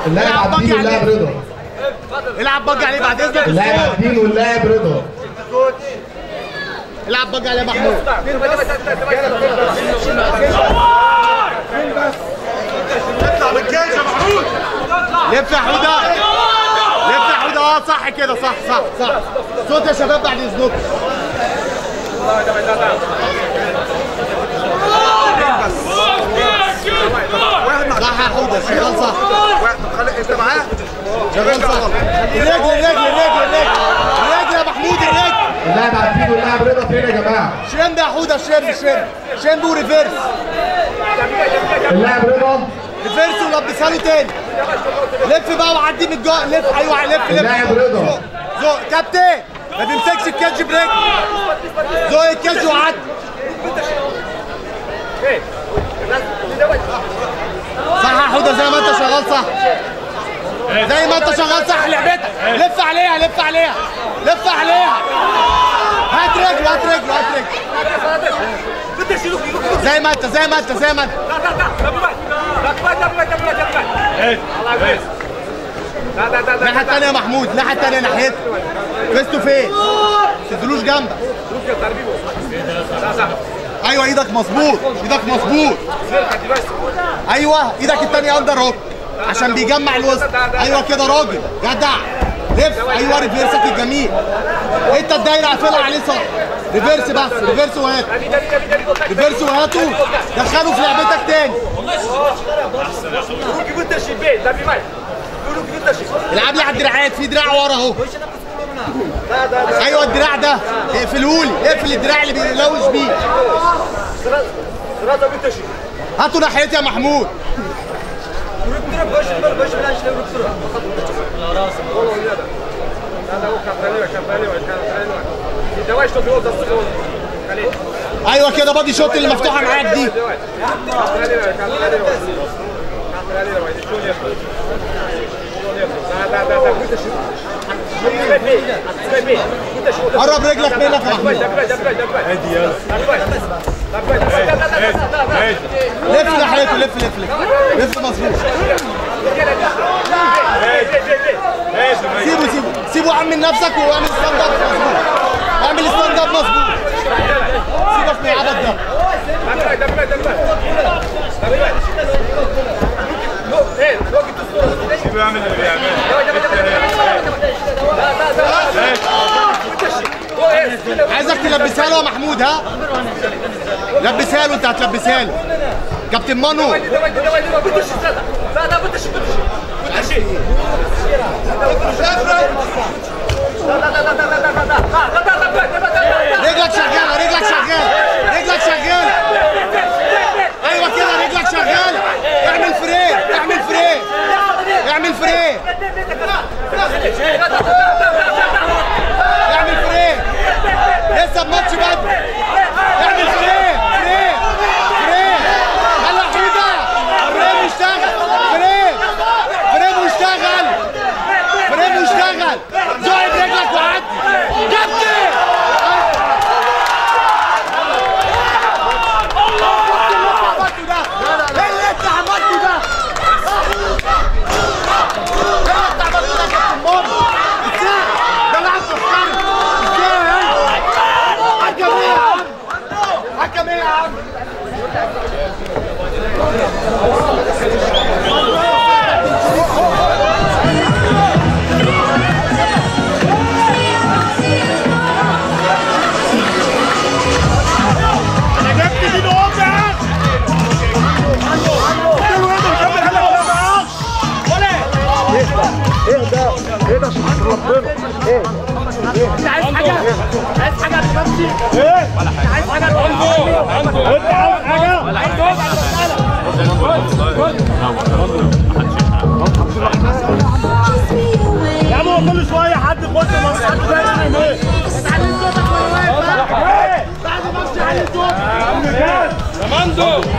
اللاعب عبدين واللاعب رضا العب بجي عليه بعد اذنك اللاعب الصوت عبدين واللاعب رضا العب بجي عليه محمود اطلع بالجيش يا محمود لف يا حوده لف يا حوده اه صح كده صح صح صح صوت يا شباب بعد اذنكم واحد مع صح يا حوده شغال صح واحد خلي انت معاه شغال صح الرجل الرجل الرجل الرجل الرجل يا محمود الرجل اللاعب عبدين واللاعب رضا فين يا جماعه شرب يا حوده شرب شرب شرب وريفيرس اللاعب رضا ريفيرس ولبسها له تاني لف بقى وعدي من الجو لف ايوه لف لف اللاعب رضا. زق زق كابتن ما تمسكش الكاتش برجل زق الكاتش وعدي صح يا حوده زي ما انت شغال صح زي ما انت شغال صح لعبتك لف عليها لف عليها لف عليها هات رجل هات رجل هات رجل زي ما انت زي ما انت زي ما انت الناحيه الثانيه يا محمود الناحيه الثانيه ناحيتك فيس تو فيس ما تنزلوش جنبك ايوه ايدك مظبوط ايدك مظبوط ايوه ايدك الثانيه اندر هوك عشان بيجمع الوسط ايوه كده راجل جدع لف ايوه ريفيرسك الجميل انت الدايره قافلها عليه صح ريفيرس بس ريفيرس وهات ريفيرس وهاته دخله في لعبتك تاني العب لي على الدراعات في دراع ورا اهو ايوه الدراع ده اقفلهولي اقفل الدراع اللي بيلوش بيه هاتوا ناحيتي يا محمود ايوه كده بادي شوت اللي مفتوحه معاك دي قرب رجلك منك يا محمود لف ناحيته لف لف لف لف مظبوط سيبه سيبه سيبه اعمل نفسك واعمل ستاند اب مظبوط اعمل ستاند اب مظبوط سيبك من العبط ده سيبه يعمل اللي بيعمله عايزك تلبسها له يا محمود ها لبسها له انت هتلبسها له كابتن مانو رجلك شغاله رجلك شغاله رجلك شغاله ايوه كده رجلك شغاله اعمل فريم اعمل فريم اعمل فريم اعمل فريم لسه الماتش بدري اعمل فريم فريم فريم يلا حوده فريم واشتغل فريم فريم واشتغل فريم واشتغل زق برجلك وعدي كابتن ايه اللي انت عملته ده؟ ايه اللي انت عملته ده يا كابتن مارو؟ ازاي؟ ده لاعب محترم ازاي؟ حكم ايه يا عم؟ حكم ايه يا عم؟ انا جبت دي نقط يا عم يا عم هو كل شويه حد يخش ما حد فاهم ايه تعالى صوتك وانا واقف بقى بعد ما امشي على صوتك يا عم جاد مندو